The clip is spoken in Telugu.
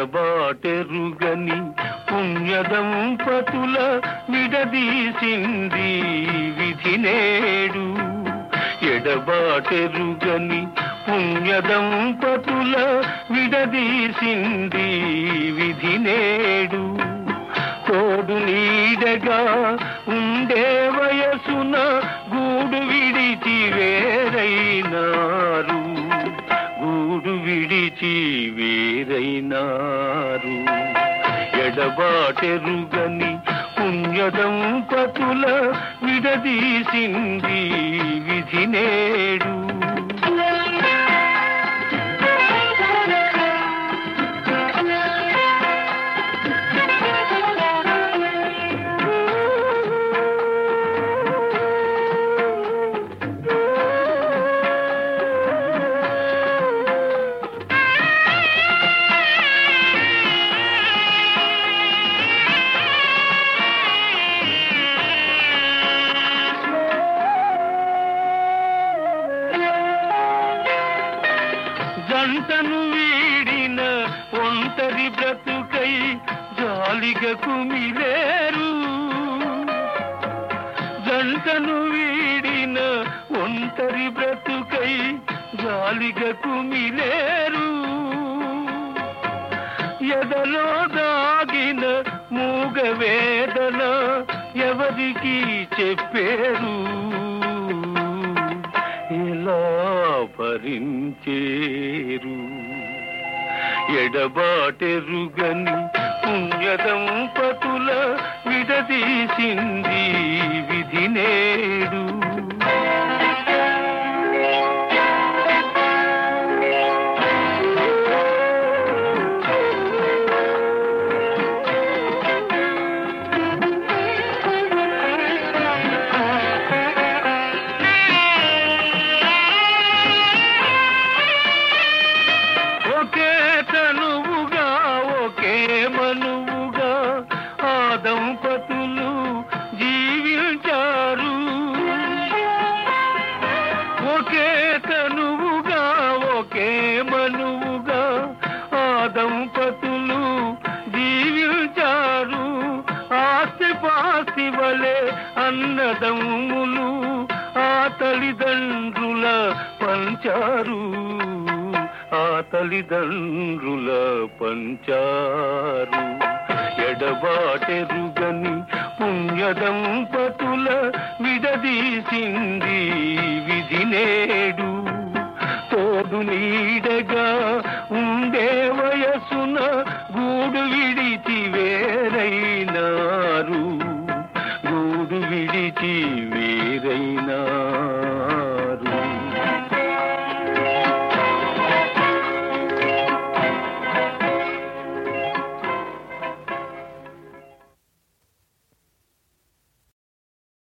ఎడబాటెరుగని పుణ్యదంపతుల విడదీసింది విధి నేడు ఎడబాటెరుగని పుణ్యదంపతుల విడదీసింది విధి నేడు తోడు నీడగా ఉండే వయసున గూడు విడిచి వేరైనారు గూడు విడిచి వేరైనారు ఎడబాటెరుగని పుణ్యదంపతుల విడదీసింది విధి నేడు జంటను వీడిన ఒంటరి బ్రతుకై జాలిగ కుమిలేరు జంటను వీడిన ఒంటరి బ్రతుకై జాలిగ కుమిలేరు ఎదలో దాగిన మూగ వేదన ఎవరికి చెప్పేరు ఎలా భరించేరు ఎడబాటెరుగని పుణ్యదంపతుల విడదీసింది విధి నేడు ఒకే తనువుగా ఒకే మనువుగా ఆ దంపతులు జీవించారు ఒకే తనువుగా ఒకే మనువుగా ఆ దంపతులు జీవించారు ఆస్తి పాస్తి వలె అన్నదమ్ములు ఆ తల్లిదండ్రుల పంచారు ఆ తల్లిదండ్రుల పంచారు ఎడబాటెరుగని పుణ్యదంపతుల విడదీసింది విధి నేడు తోడు నీడగా ఉండే వయసున గూడు విడిచి వేరైనారు గూడు విడిచి వేరైనారు